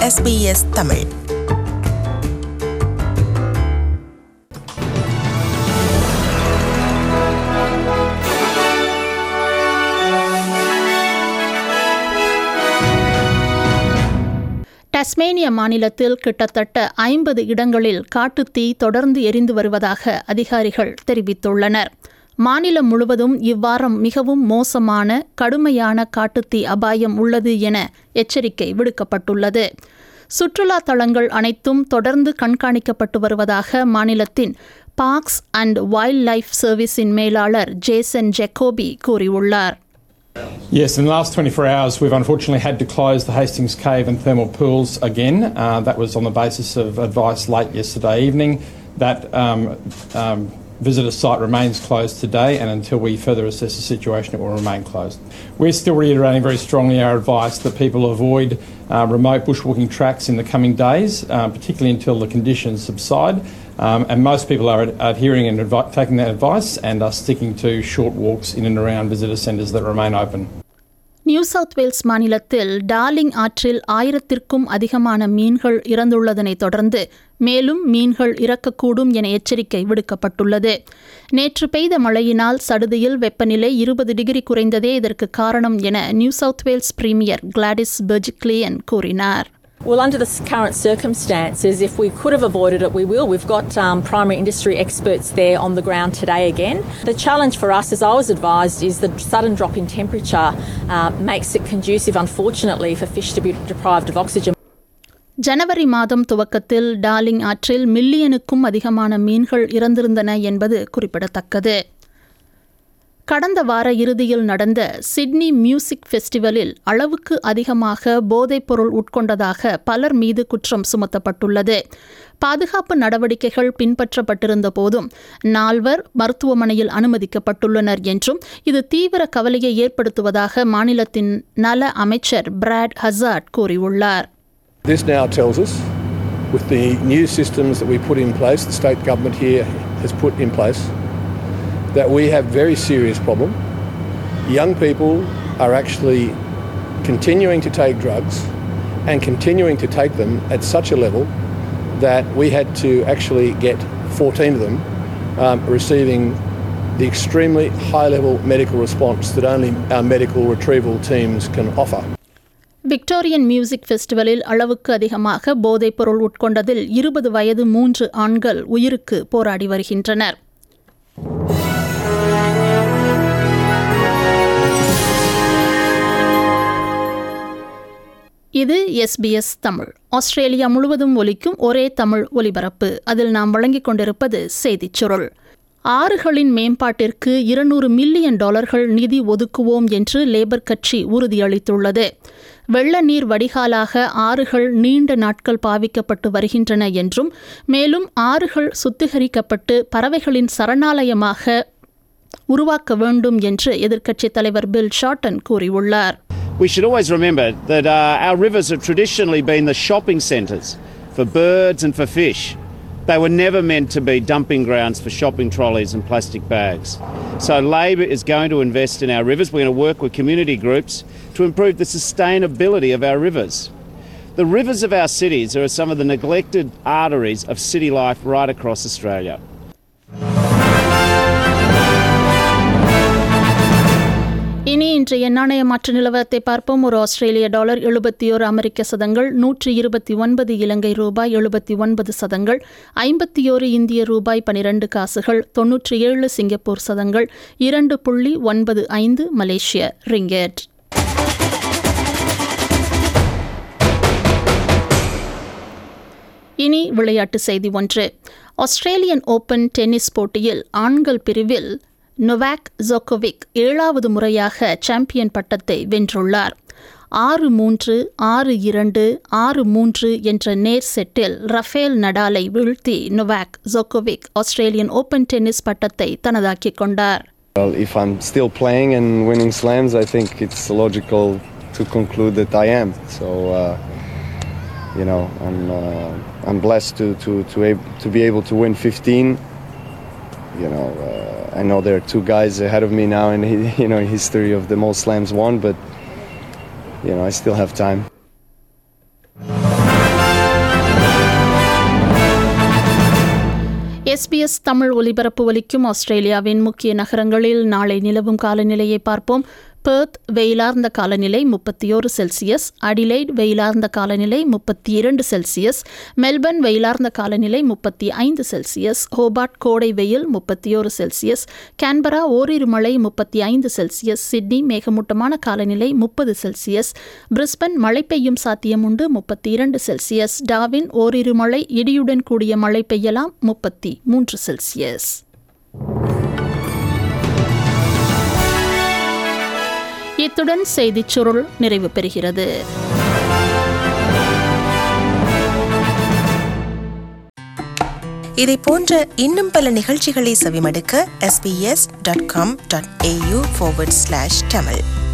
SBS Tamil Tasmania மாநிலத்தில் கிட்டத்தட்ட ஐம்பது இடங்களில் காட்டுத்தீ தொடர்ந்து எரிந்து வருவதாக அதிகாரிகள் தெரிவித்துள்ளனர் மாநிலம் முழுவதும் இவ்வாரம் மிகவும் மோசமான கடுமையான காட்டுத்தீ அபாயம் உள்ளது என எச்சரிக்கை விடுக்கப்பட்டுள்ளது சுற்றுலா தலங்கள் அனைத்தும் தொடர்ந்து கண்காணிக்கப்பட்டு வருவதாக மாநிலத்தின் பார்க்ஸ் அண்ட் வைல்ட் லைஃப் சர்வீஸின் மேலாளர் ஜேசன் ஜெக்கோபி கூறியுள்ளார் Yes, in the last 24 hours, we've unfortunately had to close the Hastings Cave and thermal pools again. Uh, that was on the basis of advice late yesterday evening. That um, um, visitor site remains closed today, and until we further assess the situation, it will remain closed. We're still reiterating very strongly our advice that people avoid uh, remote bushwalking tracks in the coming days, uh, particularly until the conditions subside. Um, and most people are ad- adhering and advi- taking that advice and are sticking to short walks in and around visitor centres that remain open. New South Wales மாநிலத்தில் Darling ஆற்றில் ஆயிரத்திற்கும் அதிகமான மீன்கள் இறந்துள்ளதனை தொடர்ந்து மேலும் மீன்கள் இறக்கக்கூடும் என எச்சரிக்கை விடுக்கப்பட்டுள்ளது நேற்று பெய்த மழையினால் சடுதியில் வெப்பநிலை இருபது டிகிரி குறைந்ததே இதற்கு காரணம் என New South Wales premier Gladys Berejiklian கூறினார் Well, under the current circumstances, if we could have avoided it, we will. We've got um, primary industry experts there on the ground today again. The challenge for us, as I was advised, is the sudden drop in temperature uh, makes it conducive, unfortunately, for fish to be deprived of oxygen. ஜனவரி மாதம் துவக்கத்தில் darling ஆற்றில் மில்லியனுக்கும் அதிகமான மீன்கள் இறந்திருந்தன என்பது குறிப்பிடத்தக்கது கடந்த வார இறுதியில் நடந்த சிட்னி மியூசிக் ஃபெஸ்டிவலில் அளவுக்கு அதிகமாக போதைப்பொருள் உட்கொண்டதாக பலர் மீது குற்றம் சுமத்தப்பட்டுள்ளது பாதுகாப்பு நடவடிக்கைகள் பின்பற்றப்பட்டிருந்த போதும் நால்வர் மருத்துவமனையில் அனுமதிக்கப்பட்டுள்ளனர் என்றும் இது தீவிர கவலையை ஏற்படுத்துவதாக மாநிலத்தின் நல அமைச்சர் பிராட் ஹசார்ட் கூறியுள்ளார் This now tells us, with the new systems that we put in place, the state government here has put in place, that we have very serious problem. Young people are actually continuing to take drugs and continuing to take them at such a level that we had to actually get 14 of them um, receiving the extremely high level medical response that only our medical retrieval teams can offer. Victorian music ஃபெஸ்டிவலில் அளவுக்கு அதிகமாக போதைப்பொருள் உட்கொண்டதில் இருபது வயது மூன்று ஆண்கள் உயிருக்கு போராடி வருகின்றனர் இது எஸ்பிஎஸ் தமிழ் ஆஸ்திரேலியா முழுவதும் ஒலிக்கும் ஒரே தமிழ் ஒலிபரப்பு அதில் நாம் வழங்கிக் கொண்டிருப்பது செய்திச் சுருள் ஆறுகளின் மேம்பாட்டிற்கு இருநூறு மில்லியன் டாலர்கள் நிதி ஒதுக்குவோம் என்று லேபர் கட்சி உறுதியளித்துள்ளது வெள்ள நீர் வடிகாலாக ஆறுகள் நீண்ட நாட்கள் பாவிக்கப்பட்டு வருகின்றன என்றும் மேலும் ஆறுகள் சுத்திகரிக்கப்பட்டு பறவைகளின் சரணாலயமாக உருவாக்க வேண்டும் என்று எதிர்க்கட்சித் தலைவர் பில் ஷார்டன் கூறியுள்ளார் We should always remember that uh, our rivers have traditionally been the shopping centres for birds and for fish. They were never meant to be dumping grounds for shopping trolleys and plastic bags. So, Labor is going to invest in our rivers. We're going to work with community groups to improve the sustainability of our rivers. The rivers of our cities are some of the neglected arteries of city life right across Australia. இனி இன்றைய நாணய மாற்று நிலவரத்தை பார்ப்போம் ஒரு ஆஸ்திரேலிய dollar எழுபத்தி ஒரு அமெரிக்க சதங்கள் நூற்றி இருபத்தி ஒன்பது இலங்கை ரூபாய் எழுபத்தி ஒன்பது சதங்கள் ஐம்பத்தி ஓரு இந்திய ரூபாய் பனிரெண்டு காசுகள் தொன்னூற்றி ஏழு சிங்கப்பூர் சதங்கள் இரண்டு புள்ளி ஒன்பது ஐந்து மலேசிய ரிங்கெட் இனி விளையாட்டு செய்தி ஒன்று ஆஸ்திரேலியன் ஓபன் டென்னிஸ் போட்டியில் ஆண்கள் பிரிவில் நொவாக் ஜோகோவிக் ஏழாவது முறையாக சாம்பியன் பட்டத்தை வென்றுள்ளார் ஆறு மூன்று ஆறு இரண்டு ஆறு மூன்று என்ற நேர் செட்டில் ரஃபேல் நடாலை வீழ்த்தி Novak Djokovic Australian open tennis பட்டத்தை தனதாக்கிக் கொண்டார் Well, if I'm still playing and winning slams, I think it's logical to conclude that I am. So, uh, you know, I'm uh, I'm blessed to to to, ab- to be able to win 15. You know, uh, I know there are two guys ahead of me now in you know history of the most slams won, but you know I still have time. SBS Tamil ஒலிபரப்பு ஒலிக்கும் ஆஸ்திரேலியாவின் முக்கிய நகரங்களில் நாளை நிலவும் காலநிலையை பார்ப்போம் Perth வெயிலார்ந்த காலநிலை முப்பத்தி ஒரு செல்சியஸ் அடிலைட் வெயிலார்ந்த காலநிலை முப்பத்தி இரண்டு செல்சியஸ் மெல்பர்ன் வெயிலார்ந்த காலநிலை முப்பத்தி ஐந்து செல்சியஸ் ஹோபார்ட் கோடை வெயில் முப்பத்தி ஒரு செல்சியஸ் கேன்பரா ஓரிரு மழை முப்பத்தி ஐந்து செல்சியஸ் சிட்னி மேகமூட்டமான காலநிலை முப்பது செல்சியஸ் பிரிஸ்பன் மழை பெய்யும் சாத்தியம் உண்டு முப்பத்தி இரண்டு செல்சியஸ் டாவின் ஓரிரு மழை இடியுடன் கூடிய மழை பெய்யலாம் முப்பத்தி மூன்று செல்சியஸ் இத்துடன் செய்திச் சுருள் நிறைவு பெறுகிறது இதை போன்ற இன்னும் பல நிகழ்ச்சிகளை செவிமடுக்க sbs.com.au forward slash tamil